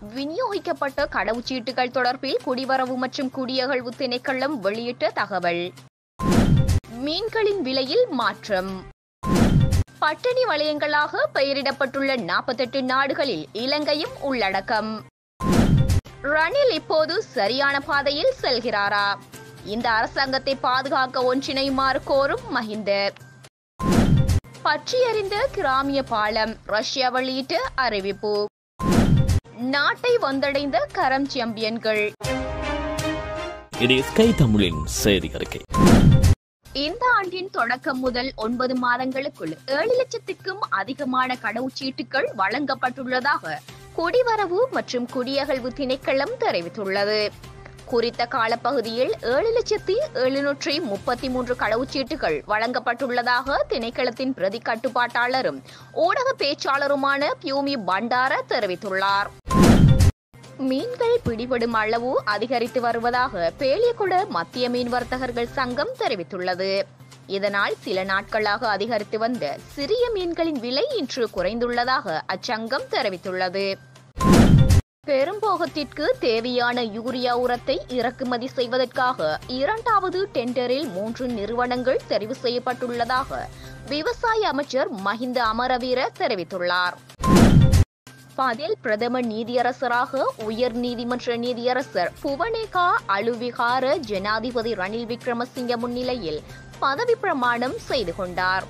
விநியோகிக்கப்பட்ட கடவுச்சீட்டுகள் தொடர்பில் குடிவரவு மற்றும் குடியகழ்வு திணைக்களம் வெளியிட்ட தகவல் மீன்களின் விலையில் மாற்றம் பட்டினி வலயங்களாக பெயரிடப்பட்டுள்ள நாற்பத்தெட்டு நாடுகளில் இலங்கையும் உள்ளடக்கம் ரணில் இப்போது சரியான பாதையில் செல்கிறாரா இந்த அரசாங்கத்தை பாதுகாக்க ஒன்றிணையுமாறு கோரும் மஹிந்த பற்றியறிந்த கிராமிய பாலம் ரஷ்யா வெளியிட்ட அறிவிப்பு நாட்டை வந்தடைந்த கரம் சாம்பியன்கள் இது ஸ்கை தமிழின் செய்தி அறிக்கை இந்த ஆண்டின் தொடக்கம் முதல் ஒன்பது மாதங்களுக்குள் ஏழு லட்சத்துக்கும் அதிகமான கடவுச்சீட்டுகள் வழங்கப்பட்டுள்ளதாக குடிவரவு மற்றும் குடியகழ்வு திணைக்களம் தெரிவித்துள்ளது குறித்த காலப்பகுதியில் ஏழு லட்சத்தி எழுநூற்றி முப்பத்தி மூன்று கடவுச்சீட்டுகள் வழங்கப்பட்டுள்ளதாக திணைக்களத்தின் பிரதி கட்டுப்பாட்டாளரும் ஊடக பேச்சாளருமான பியூமி பண்டார தெரிவித்துள்ளார் மீன்கள் பிடிபடும் அளவு அதிகரித்து வருவதாக பேலியகுட மத்திய மீன் வர்த்தகர்கள் சங்கம் தெரிவித்துள்ளது இதனால் சில நாட்களாக அதிகரித்து வந்த சிறிய மீன்களின் விலை இன்று குறைந்துள்ளதாக அச்சங்கம் தெரிவித்துள்ளது பெரும்போகத்திற்கு தேவையான யூரியா உரத்தை இறக்குமதி செய்வதற்காக இரண்டாவது டெண்டரில் மூன்று நிறுவனங்கள் தெரிவு செய்யப்பட்டுள்ளதாக விவசாய அமைச்சர் மஹிந்த அமரவீர தெரிவித்துள்ளார் பதில் பிரதம நீதியரசராக உயர் நீதிமன்ற நீதியரசர் புவனேகா அலுவிகார ஜனாதிபதி ரணில் விக்ரமசிங்க முன்னிலையில் பதவி பிரமாணம் செய்து கொண்டார்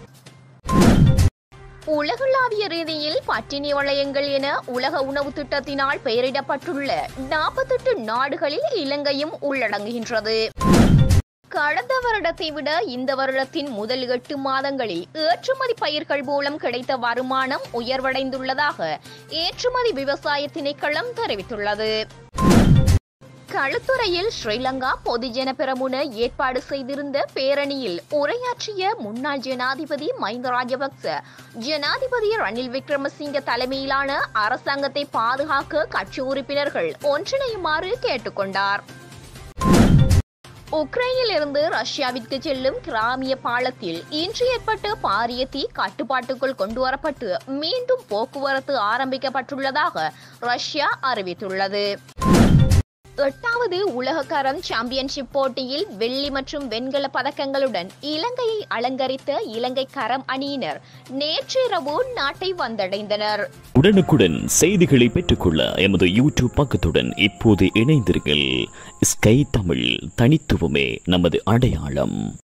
உலகளாவிய ரீதியில் பட்டினி வளையங்கள் என உலக உணவு திட்டத்தினால் பெயரிடப்பட்டுள்ள நாற்பத்தெட்டு நாடுகளில் இலங்கையும் உள்ளடங்குகின்றது கடந்த வருடத்தை விட இந்த வருடத்தின் முதல் எட்டு மாதங்களில் ஏற்றுமதி பயிர்கள் மூலம் கிடைத்த வருமானம் உயர்வடைந்துள்ளதாக ஏற்றுமதி விவசாய திணைக்களம் தெரிவித்துள்ளது களுத்துறையில் ஸ்ரீலங்கா பொதுஜன பெரமுன ஏற்பாடு செய்திருந்த பேரணியில் உரையாற்றிய முன்னாள் ஜனாதிபதி மஹிந்த ராஜபக்ச ஜனாதிபதி ரணில் விக்ரமசிங்க தலைமையிலான அரசாங்கத்தை பாதுகாக்க கட்சி உறுப்பினர்கள் ஒன்றிணையுமாறு கேட்டுக்கொண்டார் உக்ரைனில் இருந்து ரஷ்யாவிற்கு செல்லும் கிராமிய பாலத்தில் இன்று ஏற்பட்ட பாரிய தீ கட்டுப்பாட்டுக்குள் கொண்டுவரப்பட்டு மீண்டும் போக்குவரத்து ஆரம்பிக்கப்பட்டுள்ளதாக ரஷ்யா அறிவித்துள்ளது எட்டாவது உலக கரம் சாம்பியன்ஷிப் போட்டியில் வெள்ளி மற்றும் வெண்கல பதக்கங்களுடன் இலங்கையை அலங்கரித்த இலங்கை கரம் அணியினர் நேற்றிரவு நாட்டை வந்தடைந்தனர் உடனுக்குடன் செய்திகளை பெற்றுக்கொள்ள எமது யூடியூப் பக்கத்துடன் இப்போது இணைந்திருங்கள் ஸ்கை தமிழ் தனித்துவமே நமது அடையாளம்